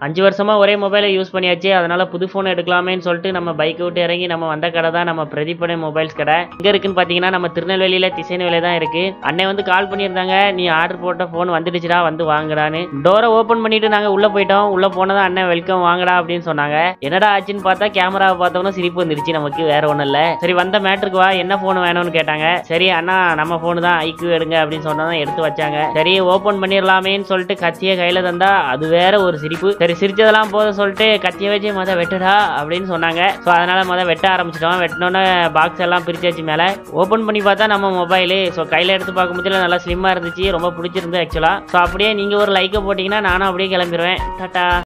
அஞ்சு வருஷமா ஒரே மொபைலை யூஸ் பண்ணியாச்சு அதனால புது ஃபோன் எடுக்கலாமேன்னு சொல்லிட்டு நம்ம பைக்கை விட்டு இறங்கி நம்ம வந்த கடை தான் நம்ம பிரதீபனை மொபைல்ஸ் கடை எங்க இருக்குன்னு பாத்தீங்கன்னா நம்ம திருநெல்வேலியில திசைநெல்வேலி தான் இருக்கு அண்ணன் வந்து கால் பண்ணியிருந்தாங்க நீ ஆர்டர் போட்ட ஃபோன் வந்துடுச்சுடா வந்து வாங்குடான்னு டோரை ஓப்பன் பண்ணிட்டு நாங்க உள்ள போயிட்டோம் உள்ள போனதும் அண்ணன் வெல்கம் வாங்கடா அப்படின்னு சொன்னாங்க என்னடா ஆச்சுன்னு பார்த்தா கேமராவை பார்த்தோம்னா சிரிப்பு வந்துருச்சு நமக்கு வேற ஒண்ணும் இல்ல சரி வந்த மேட்ருக்கு வா என்ன ஃபோன் வேணும்னு கேட்டாங்க சரி அண்ணா நம்ம ஃபோனு தான் ஐக்யூ எடுங்க அப்படின்னு சொன்னதான் எடுத்து வச்சாங்க சரி ஓப்பன் பண்ணிடலாமேன்னு சொல்லிட்டு கத்தியை கையில தந்தா அது வேற ஒரு சிரிப்பு சரி சிரிச்சதெல்லாம் போதும் சொல்லிட்டு கத்தியை வச்சு மொதல் வெட்டுடா அப்படின்னு சொன்னாங்க ஸோ அதனால மொதல் வெட்ட ஆரம்பிச்சிட்டோம் வெட்டினோன்னே பாக்ஸ் எல்லாம் பிரிச்சாச்சு மேலே ஓப்பன் பண்ணி பார்த்தா நம்ம மொபைலு ஸோ கையில் எடுத்து பார்க்கும்போது நல்லா ஸ்லிம்மாக இருந்துச்சு ரொம்ப பிடிச்சிருந்து ஆக்சுவலாக ஸோ அப்படியே நீங்கள் ஒரு லைக்கை போட்டிங்கன்னா நானும் அப்படியே கிளம்பிடுவேன் டாட்டா